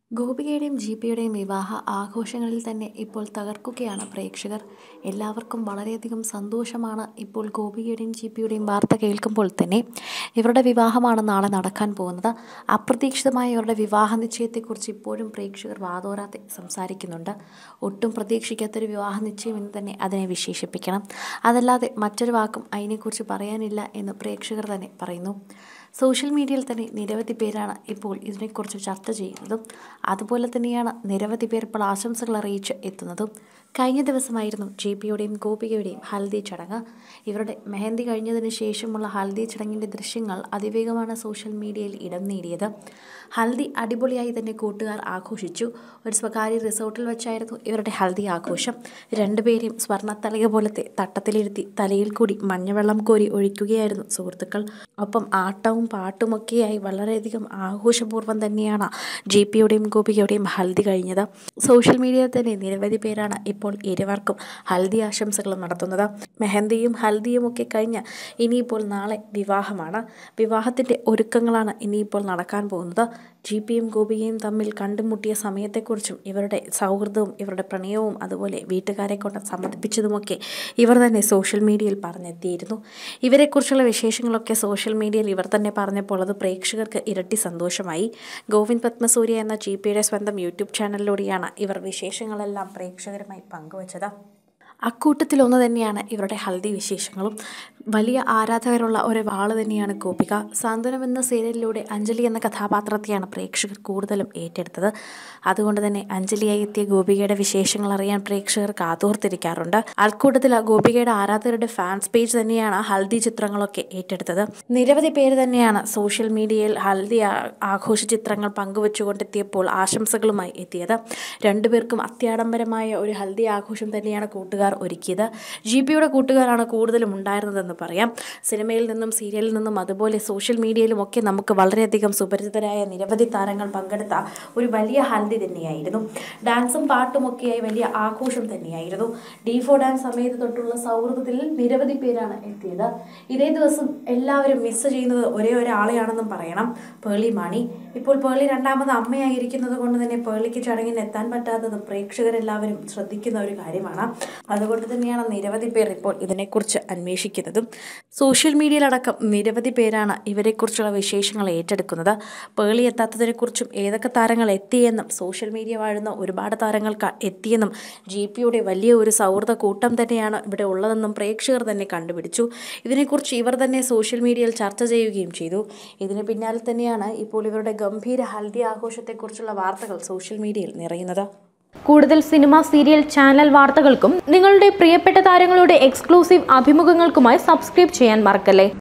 ഗോപികയുടെയും ജീപ്പയുടെയും വിവാഹ ആഘോഷങ്ങളിൽ തന്നെ ഇപ്പോൾ തകർക്കുകയാണ് പ്രേക്ഷകർ എല്ലാവർക്കും വളരെയധികം സന്തോഷമാണ് ഇപ്പോൾ ഗോപികയുടെയും ജീപ്പയുടെയും വാർത്ത കേൾക്കുമ്പോൾ തന്നെ ഇവരുടെ വിവാഹമാണ് നാളെ നടക്കാൻ പോകുന്നത് അപ്രതീക്ഷിതമായ ഇവരുടെ വിവാഹ നിശ്ചയത്തെക്കുറിച്ച് ഇപ്പോഴും പ്രേക്ഷകർ വാതോരാതെ സംസാരിക്കുന്നുണ്ട് ഒട്ടും പ്രതീക്ഷിക്കാത്തൊരു വിവാഹ നിശ്ചയം എന്ന് തന്നെ അതിനെ വിശേഷിപ്പിക്കണം അതല്ലാതെ മറ്റൊരു വാക്കും അതിനെക്കുറിച്ച് പറയാനില്ല എന്ന് പ്രേക്ഷകർ തന്നെ പറയുന്നു സോഷ്യൽ മീഡിയയിൽ തന്നെ നിരവധി പേരാണ് ഇപ്പോൾ ഇതിനെക്കുറിച്ച് ചർച്ച ചെയ്യുന്നതും അതുപോലെ തന്നെയാണ് നിരവധി പേർ ഇപ്പോൾ ആശംസകൾ അറിയിച്ച് എത്തുന്നതും കഴിഞ്ഞ ദിവസമായിരുന്നു ജെ പിയുടെയും ഗോപികയുടെയും ഹൽദി ചടങ്ങ് ഇവരുടെ മെഹന്തി കഴിഞ്ഞതിന് ശേഷമുള്ള ഹൽദി ചടങ്ങിൻ്റെ ദൃശ്യങ്ങൾ അതിവേഗമാണ് സോഷ്യൽ മീഡിയയിൽ ഇടം നേടിയത് ഹൽദി അടിപൊളിയായി തന്നെ കൂട്ടുകാർ ആഘോഷിച്ചു ഒരു സ്വകാര്യ റിസോർട്ടിൽ വെച്ചായിരുന്നു ഇവരുടെ ഹൽദി ആഘോഷം രണ്ടുപേരെയും സ്വർണ്ണത്തളിക പോലത്തെ തട്ടത്തിലിരുത്തി തലയിൽ കൂടി മഞ്ഞവെള്ളം കോരി ഒഴിക്കുകയായിരുന്നു സുഹൃത്തുക്കൾ ഒപ്പം ആട്ടവും പാട്ടുമൊക്കെയായി വളരെയധികം ആഘോഷപൂർവ്വം തന്നെയാണ് ജെ പിയുടെയും ഗോപികയുടെയും ഹൽദി കഴിഞ്ഞത് സോഷ്യൽ മീഡിയയിൽ തന്നെ നിരവധി പേരാണ് ഇപ്പോൾ ഇരുവർക്കും ഹൽദി ആശംസകൾ നടത്തുന്നത് മെഹന്തിയും ഹൽദിയും ഒക്കെ കഴിഞ്ഞ് ഇനിയിപ്പോൾ നാളെ വിവാഹമാണ് വിവാഹത്തിൻ്റെ ഒരുക്കങ്ങളാണ് ഇനിയിപ്പോൾ നടക്കാൻ പോകുന്നത് ജി പിയും ഗോപികയും തമ്മിൽ കണ്ടുമുട്ടിയ സമയത്തെക്കുറിച്ചും ഇവരുടെ സൗഹൃദവും ഇവരുടെ പ്രണയവും അതുപോലെ വീട്ടുകാരെ കൊണ്ട് സമ്മതിപ്പിച്ചതുമൊക്കെ ഇവർ തന്നെ സോഷ്യൽ മീഡിയയിൽ പറഞ്ഞെത്തിയിരുന്നു ഇവരെക്കുറിച്ചുള്ള വിശേഷങ്ങളൊക്കെ സോഷ്യൽ മീഡിയയിൽ ഇവർ തന്നെ പറഞ്ഞപ്പോൾ അത് പ്രേക്ഷകർക്ക് ഇരട്ടി സന്തോഷമായി ഗോവിന്ദ് പത്മസൂര്യ എന്ന ജി പിയുടെ സ്വന്തം യൂട്യൂബ് ചാനലിലൂടെയാണ് ഇവർ വിശേഷങ്ങളെല്ലാം പ്രേക്ഷകരുമായി പങ്കുവച്ചത് അക്കൂട്ടത്തിലൊന്ന് തന്നെയാണ് ഇവരുടെ ഹൽദി വിശേഷങ്ങളും വലിയ ആരാധകരുള്ള ഒരു വാള് തന്നെയാണ് ഗോപിക സാന്ത്വനം എന്ന സീരിയലിലൂടെ അഞ്ജലി എന്ന കഥാപാത്രത്തെയാണ് പ്രേക്ഷകർ കൂടുതലും ഏറ്റെടുത്തത് അതുകൊണ്ട് തന്നെ അഞ്ജലിയായി എത്തിയ ഗോപികയുടെ വിശേഷങ്ങൾ അറിയാൻ പ്രേക്ഷകർ കാതോർത്തിരിക്കാറുണ്ട് അൽക്കൂട്ടത്തിൽ ആ ഗോപികയുടെ ആരാധകരുടെ ഫാൻസ് പേജ് തന്നെയാണ് ഹൽദി ചിത്രങ്ങളൊക്കെ ഏറ്റെടുത്തത് നിരവധി പേര് തന്നെയാണ് സോഷ്യൽ മീഡിയയിൽ ഹൽദി ആഘോഷ ചിത്രങ്ങൾ പങ്കുവച്ചുകൊണ്ടെത്തിയപ്പോൾ ആശംസകളുമായി എത്തിയത് രണ്ടുപേർക്കും അത്യാഡംബരമായ ഒരു ഹൽദി ആഘോഷം തന്നെയാണ് കൂട്ടുകാർ ഒരുക്കിയത് ജി പിയുടെ കൂട്ടുകാരാണ് കൂടുതലും ഉണ്ടായിരുന്നതെന്ന് പറയാം സിനിമയിൽ നിന്നും സീരിയലിൽ നിന്നും അതുപോലെ സോഷ്യൽ മീഡിയയിലും ഒക്കെ നമുക്ക് വളരെയധികം സുപരിചിതരായ നിരവധി താരങ്ങൾ പങ്കെടുത്ത ഒരു വലിയ ഹൽദി തന്നെയായിരുന്നു ഡാൻസും പാട്ടുമൊക്കെയായി വലിയ ആഘോഷം തന്നെയായിരുന്നു ഡി ഫോർ ഡാൻസ് സമയത്ത് തൊട്ടുള്ള സൗഹൃദത്തിൽ നിരവധി പേരാണ് എത്തിയത് ഇതേ ദിവസം എല്ലാവരും മിസ് ചെയ്യുന്നത് ഒരേ ഒരാളെയാണെന്നും പറയണം പേളി മാണി ഇപ്പോൾ പേളി രണ്ടാമത് അമ്മയായിരിക്കുന്നത് കൊണ്ട് തന്നെ പേളിക്ക് ചടങ്ങിന് എത്താൻ പറ്റാത്തത് പ്രേക്ഷകരെല്ലാവരും ശ്രദ്ധിക്കുന്ന ഒരു കാര്യമാണ് അതുകൊണ്ട് തന്നെയാണ് നിരവധി പേർ ഇപ്പോൾ ഇതിനെക്കുറിച്ച് അന്വേഷിക്കുന്നതും സോഷ്യൽ മീഡിയയിലടക്കം നിരവധി പേരാണ് ഇവരെക്കുറിച്ചുള്ള വിശേഷങ്ങൾ ഏറ്റെടുക്കുന്നത് പേളി എത്താത്തതിനെക്കുറിച്ചും ഏതൊക്കെ താരങ്ങൾ എത്തിയെന്നും സോഷ്യൽ മീഡിയ വാഴുന്ന ഒരുപാട് താരങ്ങൾക്ക് എത്തിയെന്നും ജി പിയുടെ വലിയ ഒരു സൗഹൃദ കൂട്ടം തന്നെയാണ് ഇവിടെ ഉള്ളതെന്നും പ്രേക്ഷകർ തന്നെ കണ്ടുപിടിച്ചു ഇതിനെക്കുറിച്ച് ഇവർ തന്നെ സോഷ്യൽ മീഡിയയിൽ ചർച്ച ചെയ്യുകയും ചെയ്തു ഇതിന് പിന്നാലെ തന്നെയാണ് ഇപ്പോൾ ഇവരുടെ ഗംഭീര ഹൽദി ആഘോഷത്തെക്കുറിച്ചുള്ള വാർത്തകൾ സോഷ്യൽ മീഡിയയിൽ നിറയുന്നത് കൂടുതൽ സിനിമ സീരിയൽ ചാനൽ വാർത്തകൾക്കും നിങ്ങളുടെ പ്രിയപ്പെട്ട താരങ്ങളുടെ എക്സ്ക്ലൂസീവ് അഭിമുഖങ്ങൾക്കുമായി സബ്സ്ക്രൈബ് ചെയ്യാൻ മറക്കല്ലേ